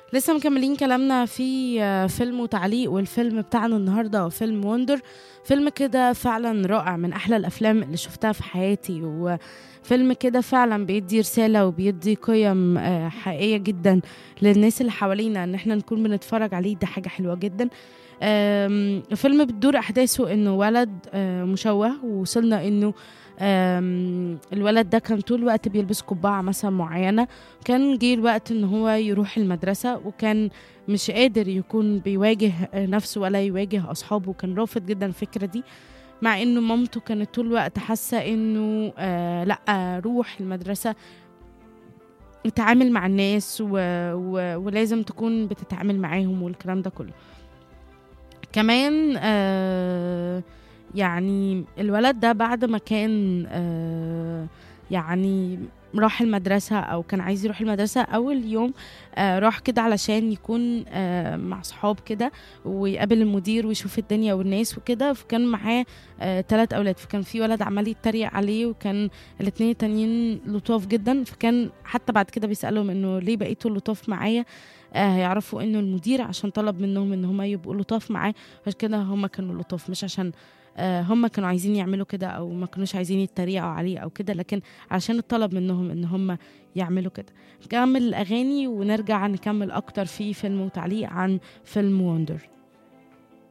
لسه مكملين كلامنا في آه، فيلم وتعليق والفيلم بتاعنا النهارده هو فيلم وندر فيلم كده فعلا رائع من احلى الافلام اللي شفتها في حياتي وفيلم كده فعلا بيدي رساله وبيدي قيم آه، حقيقيه جدا للناس اللي حوالينا ان احنا نكون بنتفرج عليه ده حاجه حلوه جدا آم، الفيلم بتدور احداثه انه ولد آه، مشوه ووصلنا انه آم، الولد ده كان طول الوقت بيلبس قبعة مثلا معينة كان جه الوقت ان هو يروح المدرسة وكان مش قادر يكون بيواجه نفسه ولا يواجه اصحابه كان رافض جدا الفكرة دي مع انه مامته كانت طول الوقت حاسة انه آه لا روح المدرسة اتعامل مع الناس و... و... ولازم تكون بتتعامل معاهم والكلام ده كله كمان آه يعني الولد ده بعد ما كان آه يعني راح المدرسة أو كان عايز يروح المدرسة أول يوم آه راح كده علشان يكون آه مع صحاب كده ويقابل المدير ويشوف الدنيا والناس وكده فكان معاه آه تلات أولاد فكان في ولد عمال يتريق عليه وكان الاتنين التانيين لطاف جدا فكان حتى بعد كده بيسألهم إنه ليه بقيتوا لطاف معايا آه هيعرفوا إنه المدير عشان طلب منهم إن هما يبقوا لطاف معاه عشان كده هما كانوا لطاف مش عشان آه، هم كانوا عايزين يعملوا كده او ما كانوش عايزين يتريقوا عليه او كده لكن عشان الطلب منهم ان هم يعملوا كده نكمل الاغاني ونرجع نكمل اكتر في فيلم وتعليق عن فيلم وندر